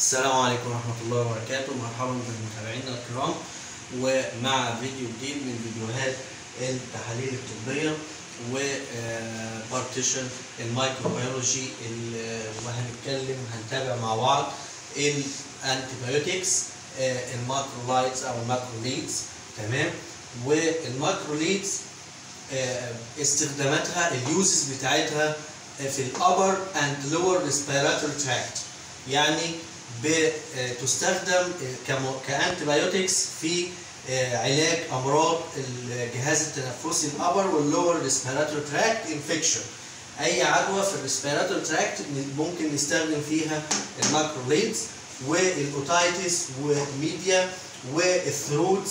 السلام عليكم ورحمة الله وبركاته مرحبا بمتابعينا الكرام ومع فيديو جديد من فيديوهات التحاليل الطبية وبارتيشن الميكروبيولوجي وهنتكلم هنتابع مع بعض الانتيبيوتكس الماكرولايتس او الماكروليدز تمام والماكروليدز استخداماتها اليوزز بتاعتها في الابر اند لور ريسبيراتوري تراكت يعني بتستخدم كانتيبيوتكس في علاج امراض الجهاز التنفسي الابر واللور ريسبيراتوري تراكت انفكشن اي عدوى في الريسبيراتوري تراكت ممكن نستخدم فيها الماكروليدز والاوتايتس وميديا والثروتس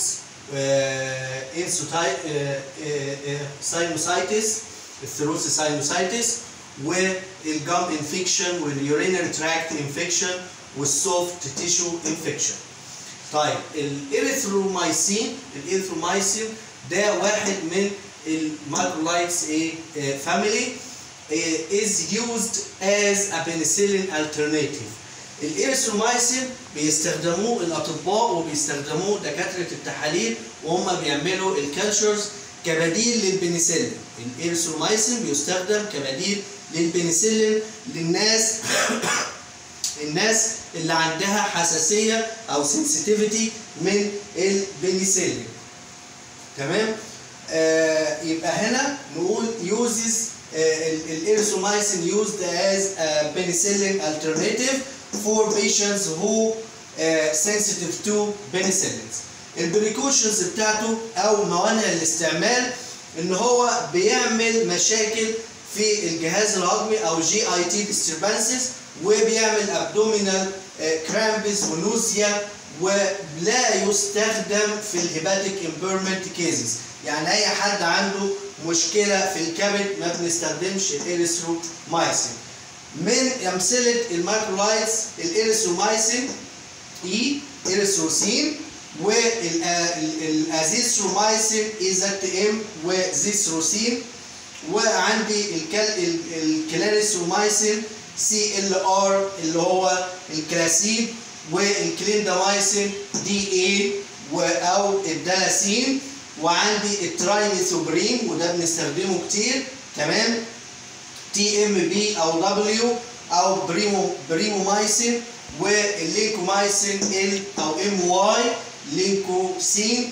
ساينوسايتس الثروتس ساينوسايتس والجام انفكشن واليورينري تراكت انفكشن والسوفت تيشو انفكشن طيب الاريثرومايسين الاريثرومايسين ده واحد من الماكرولايتس ايه فاميلي is used as a penicillin alternative الاريثرومايسين بيستخدموه الاطباء وبيستخدموه دكاتره التحاليل وهم بيعملوا الكالتشرز كبديل للبنسلين الاريثرومايسين بيستخدم كبديل للبنسلين للناس الناس اللي عندها حساسيه او سنسيتيفيتي من البنسلين تمام آه يبقى هنا نقول uses الاريثرومايسين used as a penicillin alternative for patients who uh, sensitive to penicillins البريكوشنز بتاعته او موانع الاستعمال ان هو بيعمل مشاكل في الجهاز الهضمي او جي اي تي ديستربانسز وبيعمل ابدومينال كرامبس ونوزيا ولا يستخدم في الهيباتيك امبيرمنت كيسز يعني اي حد عنده مشكله في الكبد ما بنستخدمش الاريثرومايسين من امثله المايكرولايتس الاريثرومايسين اي اريثروسين والازيثرومايسين ايزات ام وزيثروسين وعندي الكلاريثرومايسين سي ال ار اللي هو الكلاسيد والكليندامايسين دي اي او الدلاسين وعندي الترايميثوبرين وده بنستخدمه كتير تمام تي ام بي او دبليو او بريمو بريمومايسين واللينكومايسين ال او ام واي لينكوسين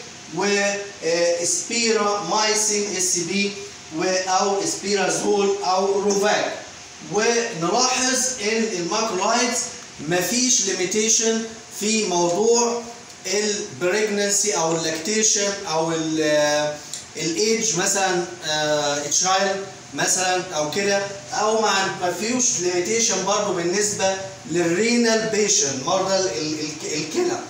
وسبيرامايسين اس بي او سبيرازول او روفاك ونلاحظ ان الماكرولايتس مفيش ليميتيشن في موضوع البريجنسي او اللاكتيشن او الايدج مثلا تشايلد مثلا او كده او ما فيهوش ليميتيشن برضه بالنسبه للرينال بيشن مرضى الكلى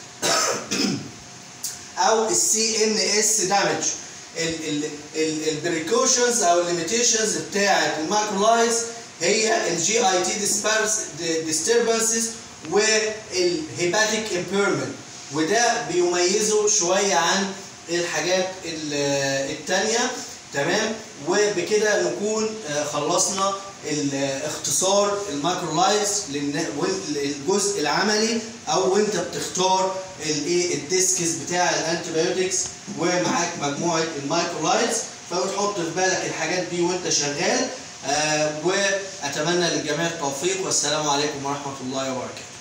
او السي ان اس دامج البريكوشنز او الليميتيشنز بتاعه الماكرولايز هي الجي اي تي ديستربنسز والهيباتيك امبيرمنت وده بيميزه شويه عن الحاجات التانية تمام وبكده نكون خلصنا اختصار الماكرولايز للجزء العملي او وانت بتختار الايه الديسكس بتاع الانتيبيوتكس ومعاك مجموعه المايكرولايز فبتحط في بالك الحاجات دي وانت شغال آه واتمنى للجميع التوفيق والسلام عليكم ورحمه الله وبركاته